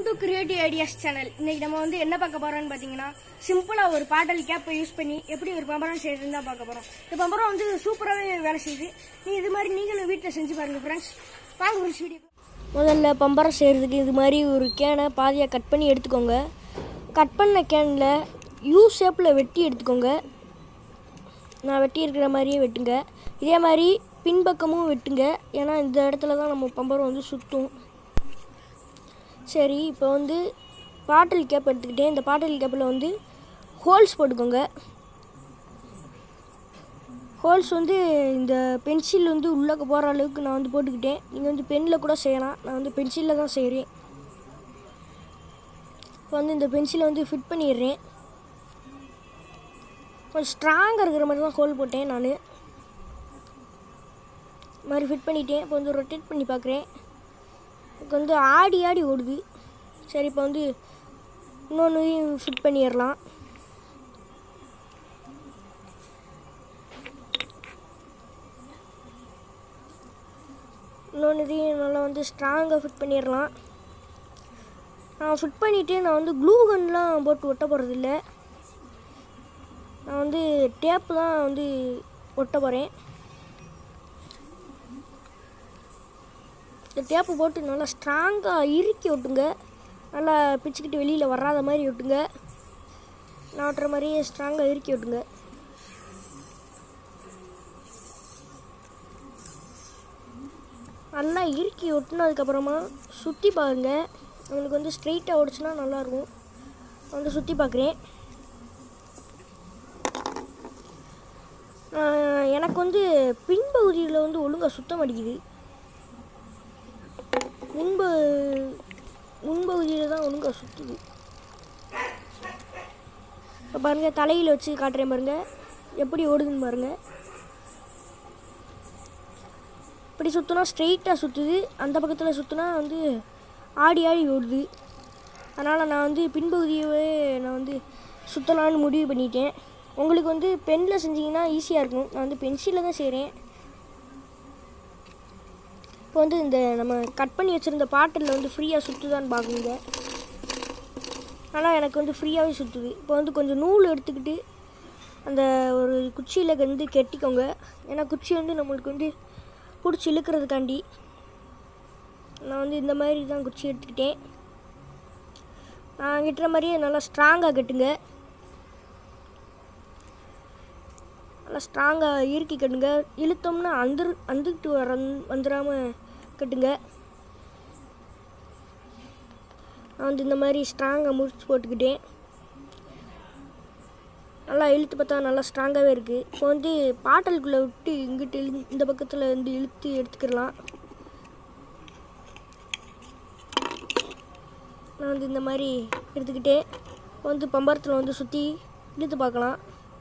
to creative ideas channel இன்னைக்கு நம்ம வந்து என்ன பார்க்க போறோம்னு பார்த்தீங்கன்னா சிம்பிளாக ஒரு பாட்டல் கேப்பை யூஸ் பண்ணி எப்படி ஒரு பம்பரம் செய்யறதுன்னு தான் பார்க்க போறோம் இந்த பம்பரம் வந்து சூப்பராகவே வேலை செய்யுது நீ இது மாதிரி நீங்களும் வீட்டில் செஞ்சு பாருங்க ஃப்ரெண்ட்ஸ் வாங்க ஃப்ரெண்ட்ஸ் வீடியோ முதல்ல பம்பரம் செய்கிறதுக்கு இது மாதிரி ஒரு கேனை பாதியாக கட் பண்ணி எடுத்துக்கோங்க கட் பண்ண கேனில் யூ ஷேப்பில் வெட்டி எடுத்துக்கோங்க நான் வெட்டி இருக்கிற மாதிரியே வெட்டுங்க இதே மாதிரி பின்பக்கமும் வெட்டுங்க ஏன்னா இந்த இடத்துல தான் நம்ம பம்பரம் வந்து சுற்றும் சரி இப்போ வந்து பாட்டில் கேப் எடுத்துக்கிட்டேன் இந்த பாட்டில் கேப்பில் வந்து ஹோல்ஸ் போட்டுக்கோங்க ஹோல்ஸ் வந்து இந்த பென்சில் வந்து உள்ளே போகிற அளவுக்கு நான் வந்து போட்டுக்கிட்டேன் நீங்கள் வந்து பெனில் கூட செய்யலாம் நான் வந்து பென்சிலில் தான் செய்கிறேன் இப்போ வந்து இந்த பென்சிலை வந்து ஃபிட் பண்ணிடுறேன் கொஞ்சம் ஸ்ட்ராங்காக இருக்கிற மாதிரி தான் ஹோல் போட்டேன் நான் மாதிரி ஃபிட் பண்ணிட்டேன் இப்போ வந்து ரொட்டேட் பண்ணி பார்க்குறேன் இப்போ வந்து ஆடி ஆடி ஓடுது சரி இப்போ வந்து இன்னொன்றையும் ஃபிட் பண்ணிடலாம் இன்னொன்றையும் நல்லா வந்து ஸ்ட்ராங்காக ஃபிட் பண்ணிடலாம் நான் ஃபிட் பண்ணிவிட்டு நான் வந்து க்ளூ கன்லாம் போட்டு ஒட்ட போகிறதில்ல நான் வந்து டேப்பு தான் வந்து ஒட்ட போகிறேன் இந்த டேப்பு போட்டு நல்லா ஸ்ட்ராங்காக இறுக்கி விட்டுங்க நல்லா பிச்சுக்கிட்டு வெளியில் வராத மாதிரி விட்டுங்க நான் ஒட்டுற மாதிரியே ஸ்ட்ராங்காக இறுக்கி விட்டுங்க நல்லா இறுக்கி ஒட்டினதுக்கப்புறமா சுற்றி பாருங்க நம்மளுக்கு வந்து ஸ்ட்ரெயிட்டாக ஓடிச்சுன்னா நல்லாயிருக்கும் வந்து சுற்றி பார்க்குறேன் ஆஹ் எனக்கு வந்து பின்பகுதியில் வந்து ஒழுங்காக சுத்தம் அடிக்குது முன்பு முன்பகுதியில் தான் ஒழுங்காக சுற்றுது இப்போ பாருங்கள் தலையில் வச்சு காட்டுறேன் பாருங்கள் எப்படி ஓடுதுன்னு பாருங்கள் இப்படி சுற்றினா ஸ்ட்ரெயிட்டாக சுற்றுது அந்த பக்கத்தில் சுற்றினா வந்து ஆடி ஆடி ஓடுது அதனால் நான் வந்து பின்பகுதியவே நான் வந்து சுற்றலான்னு முடிவு பண்ணிட்டேன் உங்களுக்கு வந்து பெனில் செஞ்சீங்கன்னா ஈஸியாக இருக்கும் நான் வந்து பென்சிலில் தான் செய்கிறேன் இப்போ வந்து இந்த நம்ம கட் பண்ணி வச்சுருந்த பாட்டில் வந்து ஃப்ரீயாக சுற்றுதான்னு பார்க்குங்க ஆனால் எனக்கு வந்து ஃப்ரீயாகவே சுற்றுது இப்போ வந்து கொஞ்சம் நூல் எடுத்துக்கிட்டு அந்த ஒரு குச்சியில் வந்து கெட்டிக்கோங்க ஏன்னா குச்சி வந்து நம்மளுக்கு வந்து பிடிச்சி இழுக்கிறதுக்காண்டி நான் வந்து இந்த மாதிரி தான் குச்சி எடுத்துக்கிட்டேன் நான் கட்டுற மாதிரியே நல்லா ஸ்ட்ராங்காக கட்டுங்க நல்லா ஸ்ட்ராங்காக இறுக்கி கட்டுங்க இழுத்தோம்னா அந்துரு அந்துக்கிட்டு வர வந்துடாமல் கட்டுங்க நான் வந்து இந்த மாதிரி ஸ்ட்ராங்காக முடிச்சு போட்டுக்கிட்டேன் நல்லா இழுத்து பார்த்தா நல்லா ஸ்ட்ராங்காகவே இருக்குது இப்போ வந்து பாட்டலுக்குள்ளே விட்டு இங்கிட்டு இழு இந்த பக்கத்தில் வந்து இழுத்து எடுத்துக்கிடலாம் நான் வந்து இந்த மாதிரி எடுத்துக்கிட்டேன் இப்போ வந்து பம்பரத்தில் வந்து சுற்றி இழுத்து பார்க்கலாம்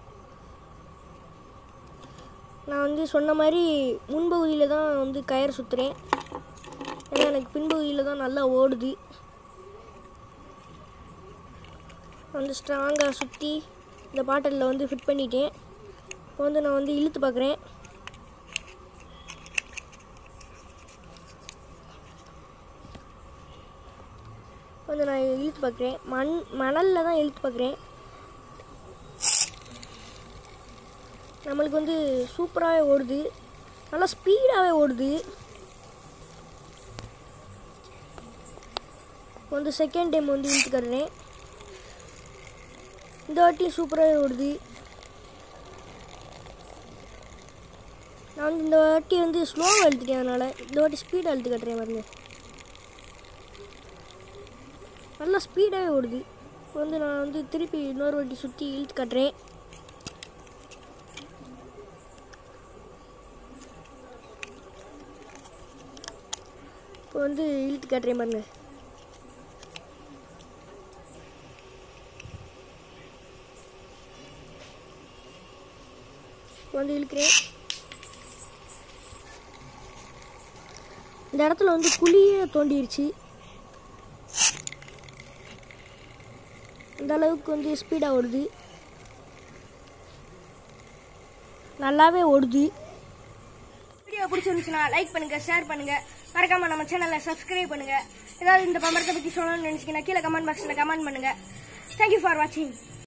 நான் வந்து சொன்ன மாதிரி முன்பகுதியில் தான் வந்து கயிறு சுற்றுறேன் ஏன்னா எனக்கு பின்பகுதியில் தான் நல்லா ஓடுது வந்து ஸ்ட்ராங்காக சுற்றி இந்த பாட்டிலில் வந்து ஃபிட் பண்ணிட்டேன் இப்போ வந்து நான் வந்து இழுத்து பார்க்குறேன் வந்து நான் இழுத்து பார்க்குறேன் மண் மணலில் தான் இழுத்து பார்க்குறேன் நம்மளுக்கு வந்து சூப்பராகவே ஓடுது நல்லா ஸ்பீடாகவே ஓடுது வந்து செகண்ட் டைம் வந்து இழுத்து கட்டுறேன் இந்த வாட்டி சூப்பராகவே ஓடுது நான் வந்து இந்த வாட்டி வந்து ஸ்லோவாக எழுத்துட்டேன் அதனால் இந்த வாட்டி ஸ்பீடாக எழுத்து கட்டுறேன் பாருங்க நல்லா ஸ்பீடாகவே ஓடுது இப்போ வந்து நான் வந்து திருப்பி இன்னொரு வாட்டி சுற்றி இழுத்து கட்டுறேன் இப்போ வந்து இழுத்து கட்டுறேன் பாருங்க இப்போ வந்து இழுக்கிறேன் இந்த இடத்துல வந்து குழியே தோண்டிருச்சு இந்த அளவுக்கு வந்து ஸ்பீடாக ஓடுது நல்லாவே ஓடுது வீடியோ பிடிச்சிருந்துச்சுன்னா லைக் பண்ணுங்க ஷேர் பண்ணுங்க மறக்காம நம்ம சேனலை சப்ஸ்கிரைப் பண்ணுங்க ஏதாவது இந்த பம்பரத்தை பற்றி சொல்லணும்னு நினச்சிங்கன்னா கீழே கமெண்ட் பாக்ஸில் கமெண்ட் பண்ணுங்கள் தேங்க்யூ ஃபார் வாட்சிங்